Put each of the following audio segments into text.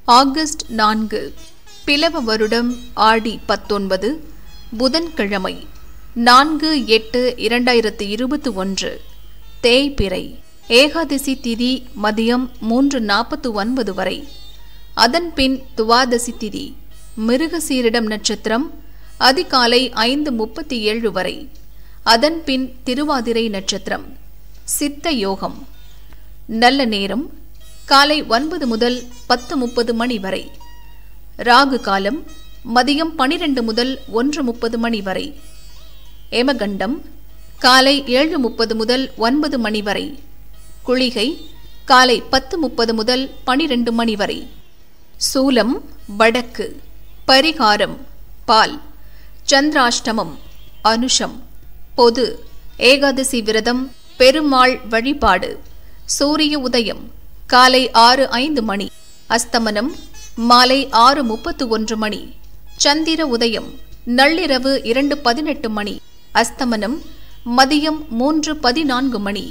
August நான்கு பிலவ வருடம் ஆடி பத்தொன்பது புதன்கிழமை நான்கு எட்டு இரண்டாயிரத்து இருபத்தி ஒன்று தேய்பிறை ஏகாதசி திதி மதியம் மூன்று நாற்பத்து ஒன்பது வரை அதன்பின் துவாதசி திதி மிருகசீரிடம் நட்சத்திரம் அதிகாலை ஐந்து முப்பத்தி ஏழு வரை அதன்பின் திருவாதிரை நட்சத்திரம் சித்த யோகம் நல்ல நேரம் காலை ஒன்பது முதல் பத்து முப்பது மணி வரை ராகு காலம் மதியம் பனிரெண்டு முதல் ஒன்று முப்பது மணி வரை எமகண்டம் காலை ஏழு முப்பது முதல் ஒன்பது மணி வரை குளிகை காலை பத்து முப்பது முதல் பனிரெண்டு மணி வரை சூலம் வடக்கு பரிகாரம் பால் சந்திராஷ்டமம் அனுஷம் பொது ஏகாதசி விரதம் பெருமாள் வழிபாடு சூரிய உதயம் காலை ஆறு ஐந்து மணி அஸ்தமனம் மாலை ஆறு முப்பத்து ஒன்று மணி சந்திர உதயம் நள்ளிரவு இரண்டு பதினெட்டு மணி அஸ்தமனம் மதியம் மூன்று பதினான்கு மணி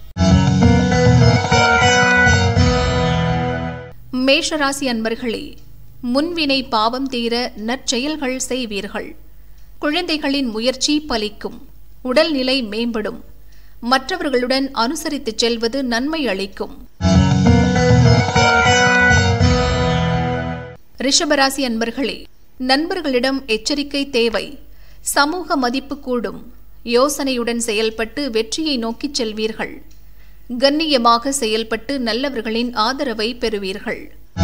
மேஷராசி அன்பர்களே முன்வினை பாவம் தீர நற்செயல்கள் செய்வீர்கள் குழந்தைகளின் முயற்சி பலிக்கும் உடல்நிலை மேம்படும் மற்றவர்களுடன் அனுசரித்துச் செல்வது நன்மை அளிக்கும் ரிஷபராசி அன்பர்களே நண்பர்களிடம் எச்சரிக்கை தேவை சமூக மதிப்பு கூடும் யோசனையுடன் செயல்பட்டு வெற்றியை நோக்கிச் செல்வீர்கள் கண்ணியமாக செயல்பட்டு நல்லவர்களின் ஆதரவை பெறுவீர்கள்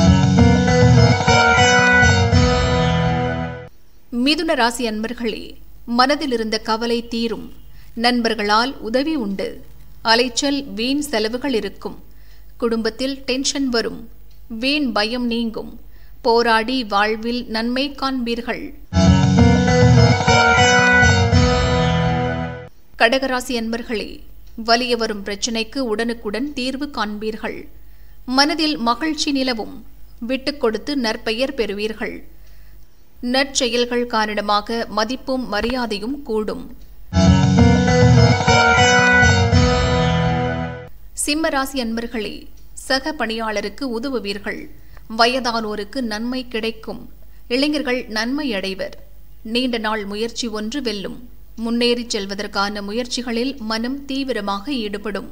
மிதுன ராசி அன்பர்களே மனதில் இருந்த கவலை தீரும் நண்பர்களால் உதவி உண்டு அலைச்சல் வீண் செலவுகள் இருக்கும் குடும்பத்தில் டென்ஷன் வரும் வீண் பயம் நீங்கும் போராடி வாழ்வில் நன்மை காண்பீர்கள் கடகராசி அன்பர்களே வலிய வரும் பிரச்சினைக்கு உடனுக்குடன் தீர்வு காண்பீர்கள் மனதில் மகிழ்ச்சி நிலவும் விட்டுக் கொடுத்து நற்பெயர் பெறுவீர்கள் நற்செயல்கள் காரணமாக மதிப்பும் மரியாதையும் கூடும் சிம்மராசி அன்பர்களே சக பணியாளருக்கு உதவுவீர்கள் வயதானோருக்கு நன்மை கிடைக்கும் இளைஞர்கள் நன்மை அடைவர் நீண்ட நாள் முயற்சி ஒன்று வெல்லும் முன்னேறிச் செல்வதற்கான முயற்சிகளில் மனம் தீவிரமாக ஈடுபடும்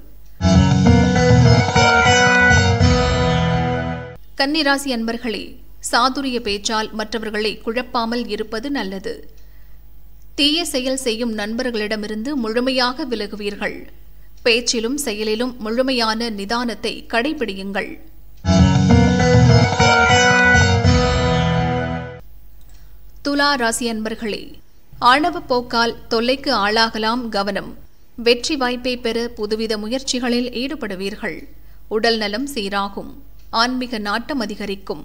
கன்னிராசி அன்பர்களே சாதுரிய பேச்சால் மற்றவர்களை குழப்பாமல் இருப்பது நல்லது தீய செயல் செய்யும் நண்பர்களிடமிருந்து முழுமையாக விலகுவீர்கள் பேச்சிலும் செயலிலும் முழுமையான நிதானத்தை கடைபிடியுங்கள் துலா ராசி அன்பர்களே ஆணவ போக்கால் தொல்லைக்கு ஆளாகலாம் கவனம் வெற்றி வாய்ப்பை பெற புதுவித முயற்சிகளில் ஈடுபடுவீர்கள் உடல் நலம் சீராகும் ஆன்மீக நாட்டம் அதிகரிக்கும்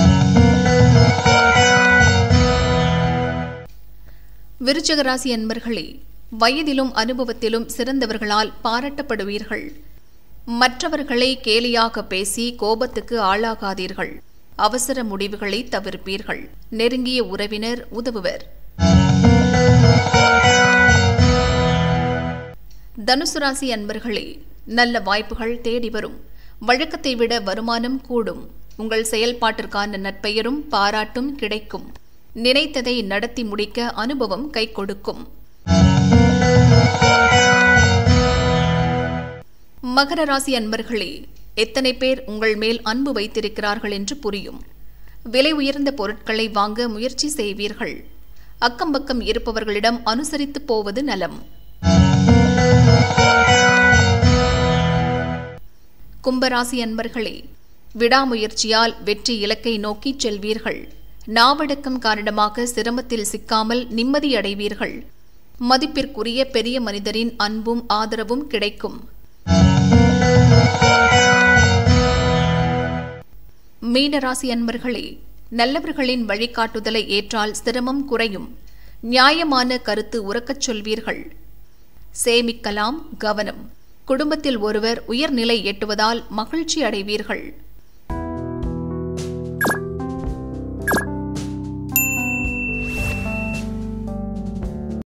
விருச்சக ராசி அன்பர்களே வயதிலும் அனுபவத்திலும் சிறந்தவர்களால் பாராட்டப்படுவீர்கள் மற்றவர்களை கேலியாக பேசி கோபத்துக்கு ஆளாகாதீர்கள் அவசர முடிவுகளை தவிர்ப்பீர்கள் நெருங்கிய உறவினர் உதவுவர் தனுசு ராசி அன்பர்களே நல்ல வாய்ப்புகள் தேடி வரும் வழக்கத்தை விட வருமானம் கூடும் உங்கள் செயல்பாட்டிற்கான நற்பெயரும் பாராட்டும் கிடைக்கும் நினைத்ததை நடத்தி முடிக்க அனுபவம் கை கொடுக்கும் மகர ராசி அன்பர்களே எத்தனை பேர் உங்கள் மேல் அன்பு வைத்திருக்கிறார்கள் என்று புரியும் விலை உயர்ந்த பொருட்களை வாங்க முயற்சி செய்வீர்கள் அக்கம்பக்கம் இருப்பவர்களிடம் அனுசரித்து போவது நலம் கும்பராசி அன்பர்களே விடாமுயற்சியால் வெற்றி இலக்கை நோக்கி செல்வீர்கள் நாவடக்கம் காரணமாக சிரமத்தில் சிக்காமல் நிம்மதியடைவீர்கள் மதிப்பிற்குரிய பெரிய மனிதரின் அன்பும் ஆதரவும் கிடைக்கும் மீனராசி அன்பர்களே நல்லவர்களின் வழிகாட்டுதலை ஏற்றால் சிரமம் குறையும் நியாயமான கருத்து உறக்கச் சொல்வீர்கள் சேமிக்கலாம் கவனம் குடும்பத்தில் ஒருவர் உயர்நிலை எட்டுவதால் மகிழ்ச்சி அடைவீர்கள்